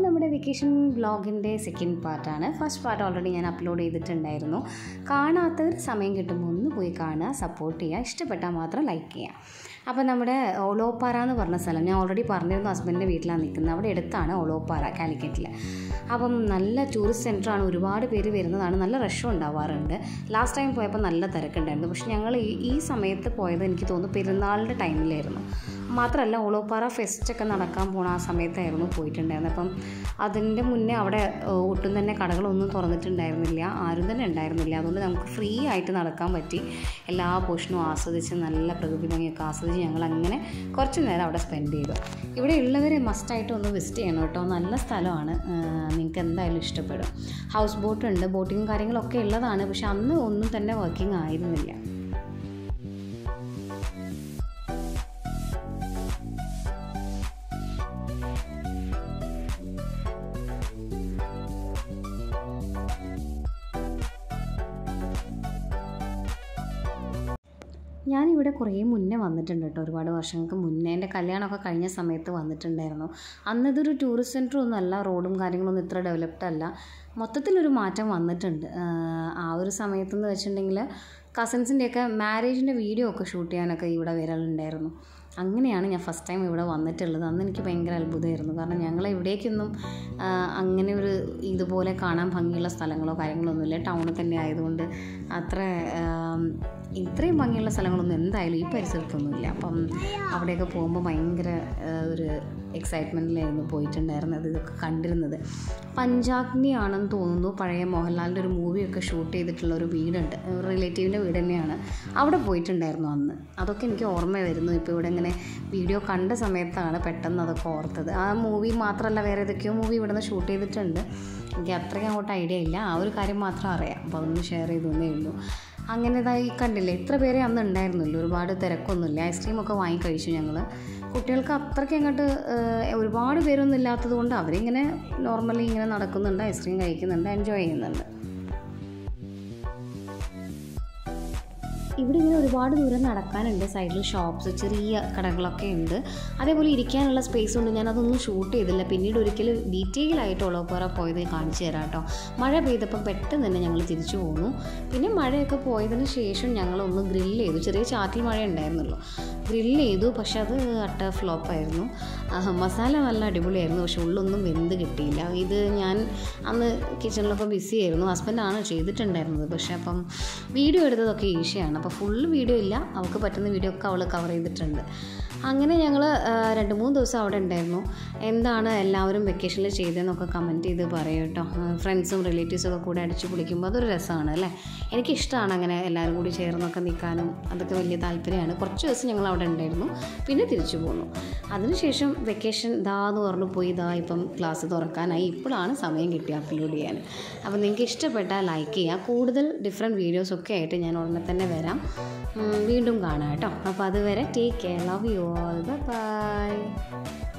നമ്മുടെ വെക്കേഷൻ വ്ളോഗിൻ്റെ സെക്കൻഡ് പാർട്ടാണ് ഫസ്റ്റ് പാർട്ട് ഓൾറെഡി ഞാൻ അപ്ലോഡ് ചെയ്തിട്ടുണ്ടായിരുന്നു കാണാത്തവർ സമയം കിട്ടുമ്പോൾ ഒന്ന് പോയി കാണുക സപ്പോർട്ട് ചെയ്യുക ഇഷ്ടപ്പെട്ടാൽ മാത്രം ലൈക്ക് ചെയ്യുക അപ്പോൾ നമ്മുടെ ഒളോപ്പാറ എന്ന് പറഞ്ഞ സ്ഥലം ഞാൻ ഓൾറെഡി പറഞ്ഞിരുന്നു ഹസ്ബൻഡിൻ്റെ വീട്ടിലാണ് നിൽക്കുന്നത് അവിടെ അടുത്താണ് ഒളോപ്പാറ കാലിക്കറ്റിൽ അപ്പം നല്ല ടൂറിസ്റ്റ് സെൻറ്ററാണ് ഒരുപാട് പേര് വരുന്നതാണ് നല്ല റഷും ഉണ്ടാവാറുണ്ട് ലാസ്റ്റ് ടൈം പോയപ്പോൾ നല്ല തിരക്കുണ്ടായിരുന്നു പക്ഷെ ഞങ്ങൾ ഈ ഈ സമയത്ത് പോയത് എനിക്ക് തോന്നുന്നു പെരുന്നാളിൻ്റെ ടൈമിലായിരുന്നു മാത്രമല്ല ഒളോപ്പാറ ഫെസ്റ്റൊക്കെ നടക്കാൻ പോണ ആ സമയത്തായിരുന്നു പോയിട്ടുണ്ടായിരുന്നത് അപ്പം അതിൻ്റെ മുന്നേ അവിടെ ഏഹ്, ഒട്ടും തന്നെ കടകളൊന്നും തുറന്നിട്ടുണ്ടായിരുന്നില്ല ആരും തന്നെ ഉണ്ടായിരുന്നില്ല അതുകൊണ്ട് നമുക്ക് ഫ്രീ ആയിട്ട് നടക്കാൻ പറ്റി എല്ലാ പോർഷനും ആസ്വദിച്ച് നല്ല പ്രകൃതി ഭംഗിയൊക്കെ ആസ്വദിച്ച് ഞങ്ങൾ അങ്ങനെ കുറച്ച് നേരം അവിടെ സ്പെൻഡ് ചെയ്തു ഇവിടെ ഉള്ളവർ മസ്റ്റായിട്ട് ഒന്ന് വിസിറ്റ് ചെയ്യണം കേട്ടോ നല്ല സ്ഥലമാണ് നിങ്ങൾക്ക് എന്തായാലും ഇഷ്ടപ്പെടും ഹൗസ് ബോട്ട് ഉണ്ട് ബോട്ടിങ്ങും കാര്യങ്ങളൊക്കെ ഉള്ളതാണ് പക്ഷെ അന്ന് ഒന്നും തന്നെ വർക്കിംഗ് ആയിരുന്നില്ല ഞാനിവിടെ കുറേ മുന്നേ വന്നിട്ടുണ്ട് കേട്ടോ ഒരുപാട് വർഷങ്ങൾക്ക് മുന്നേ എൻ്റെ കല്യാണമൊക്കെ കഴിഞ്ഞ സമയത്ത് വന്നിട്ടുണ്ടായിരുന്നു അന്ന് ഇതൊരു ടൂറിസ്റ്റ് സെൻറ്റർ ഒന്നും അല്ല റോഡും കാര്യങ്ങളൊന്നും ഇത്ര ഡെവലപ്ഡ് അല്ല മൊത്തത്തിലൊരു മാറ്റം വന്നിട്ടുണ്ട് ആഹ് ആ ഒരു സമയത്തെന്ന് വെച്ചിട്ടുണ്ടെങ്കിൽ കസിൻസിൻ്റെയൊക്കെ മാരേജിൻ്റെ വീഡിയോ ഒക്കെ ഷൂട്ട് ചെയ്യാനൊക്കെ ഇവിടെ വരലുണ്ടായിരുന്നു അങ്ങനെയാണ് ഞാൻ ഫസ്റ്റ് ടൈം ഇവിടെ വന്നിട്ടുള്ളത് അന്ന് എനിക്ക് ഭയങ്കര അത്ഭുതമായിരുന്നു കാരണം ഞങ്ങൾ എവിടേക്കൊന്നും ആ, അങ്ങനെ ഒരു ഇതുപോലെ കാണാൻ ഭംഗിയുള്ള സ്ഥലങ്ങളോ കാര്യങ്ങളോ ഒന്നുമില്ല ടൗണിൽ തന്നെ ആയതുകൊണ്ട് അത്ര ആം, ഇത്രയും ഭംഗിയുള്ള സ്ഥലങ്ങളൊന്നും എന്തായാലും ഈ പരിസരത്തൊന്നുമില്ല അപ്പം അവിടെയൊക്കെ പോകുമ്പോൾ ഭയങ്കര ആ, ഒരു എക്സൈറ്റ്മെൻറ്റിലായിരുന്നു പോയിട്ടുണ്ടായിരുന്നത് ഇതൊക്കെ കണ്ടിരുന്നത് പഞ്ചാഗ്നി ആണെന്ന് തോന്നുന്നു പഴയ മോഹൻലാലിൻ്റെ ഒരു മൂവിയൊക്കെ ഷൂട്ട് ചെയ്തിട്ടുള്ള ഒരു വീടുണ്ട് റിലേറ്റീവിൻ്റെ വീട് തന്നെയാണ് അവിടെ പോയിട്ടുണ്ടായിരുന്നു അന്ന് അതൊക്കെ എനിക്ക് ഓർമ്മ വരുന്നു ഇപ്പോൾ ഇവിടെ ഇങ്ങനെ വീഡിയോ കണ്ട സമയത്താണ് പെട്ടെന്ന് അതൊക്കെ ഓർത്തത് ആ മൂവി മാത്രമല്ല വേറെ ഏതൊക്കെയോ മൂവി ഇവിടെ നിന്ന് ഷൂട്ട് ചെയ്തിട്ടുണ്ട് എനിക്ക് അത്രയ്ക്ക് അങ്ങോട്ട് ഐഡിയ ഇല്ല ആ ഒരു കാര്യം മാത്രം അറിയാം അപ്പോൾ അതൊന്ന് ഷെയർ ചെയ്തേ ഉള്ളൂ അങ്ങനെ ഇതായി കണ്ടില്ലേ ഇത്ര പേരെ അന്ന് ഉണ്ടായിരുന്നില്ല ഒരുപാട് തിരക്കൊന്നുമില്ല ഐസ്ക്രീമൊക്കെ വാങ്ങി കഴിച്ചു ഞങ്ങൾ കുട്ടികൾക്ക് അത്രയ്ക്ക് അങ്ങോട്ട് ഏഹ്, ഒരുപാട് പേരൊന്നും ഇല്ലാത്തത് കൊണ്ട് അവരിങ്ങനെ നോർമലി ഇങ്ങനെ നടക്കുന്നുണ്ട് ഐസ്ക്രീം കഴിക്കുന്നുണ്ട് എൻജോയ് ചെയ്യുന്നുണ്ട് ഇവിടെ ഇങ്ങനെ ഒരുപാട് ദൂരം നടക്കാനുണ്ട് സൈഡിൽ ഷോപ്സ് ചെറിയ കടകളൊക്കെ ഉണ്ട് അതേപോലെ ഇരിക്കാനുള്ള സ്പേസ് ഉണ്ട് ഞാൻ അതൊന്നും ഷൂട്ട് ചെയ്തില്ല പിന്നീട് ഒരിക്കൽ ഡീറ്റെയിൽ ആയിട്ട് ഒളോപ്പുറ പോയത് കാണിച്ചു തരാം കേട്ടോ മഴ പെയ്തപ്പോൾ പെട്ടെന്ന് തന്നെ ഞങ്ങൾ തിരിച്ചു പോന്നു പിന്നെ മഴയൊക്കെ പോയതിന് ശേഷം ഞങ്ങൾ ഒന്ന് ഗ്രില്ല് ചെയ്തു ചെറിയ ചാറ്റിൽ മഴ ഉണ്ടായിരുന്നുള്ളൂ ഗ്രില്ല് ചെയ്തു പക്ഷെ അത് അട്ട ഫ്ലോപ്പായിരുന്നു മസാല നല്ല അടിപൊളിയായിരുന്നു പക്ഷെ ഉള്ളൊന്നും വെന്ത് കിട്ടിയില്ല ഇത് ഞാൻ അന്ന് കിച്ചണിലൊക്കെ ബിസി ആയിരുന്നു ഹസ്ബൻഡാണ് ചെയ്തിട്ടുണ്ടായിരുന്നത് പക്ഷെ അപ്പം വീഡിയോ എടുത്തതൊക്കെ ഈസിയാണ് അപ്പോൾ ഫുൾ വീഡിയോ ഇല്ല അവൾക്ക് പറ്റുന്ന വീഡിയോ ഒക്കെ അവൾ കവർ ചെയ്തിട്ടുണ്ട് അങ്ങനെ ഞങ്ങൾ രണ്ട് മൂന്ന് ദിവസം അവിടെ ഉണ്ടായിരുന്നു എന്താണ് എല്ലാവരും വെക്കേഷനിൽ ചെയ്തതെന്നൊക്കെ കമൻറ്റ് ചെയ്ത് പറയും കേട്ടോ ഫ്രണ്ട്സും റിലേറ്റീവ്സും ഒക്കെ കൂടെ അടിച്ചു പൊളിക്കുമ്പോൾ അതൊരു രസമാണ് അല്ലേ എനിക്കിഷ്ടമാണ് അങ്ങനെ എല്ലാവരും കൂടി ചേർന്നൊക്കെ നിൽക്കാനും അതൊക്കെ വലിയ താല്പര്യമാണ് കുറച്ച് ദിവസം ഞങ്ങൾ അവിടെ ഉണ്ടായിരുന്നു പിന്നെ തിരിച്ചു പോന്നു അതിനുശേഷം വെക്കേഷൻ ഇതാ എന്ന് പറഞ്ഞു പോയി ഇതാ ഇപ്പം ക്ലാസ് തുറക്കാനായി ഇപ്പോഴാണ് സമയം കിട്ടി അപ്ലോഡ് ചെയ്യാൻ അപ്പോൾ നിങ്ങൾക്ക് ഇഷ്ടപ്പെട്ടാൽ ലൈക്ക് ചെയ്യുക കൂടുതൽ ഡിഫറെൻറ്റ് വീഡിയോസൊക്കെ ആയിട്ട് ഞാൻ ഉടനെ തന്നെ വരാം ഉം, വീണ്ടും കാണാം കേട്ടോ അപ്പോൾ അതുവരെ take care love you all by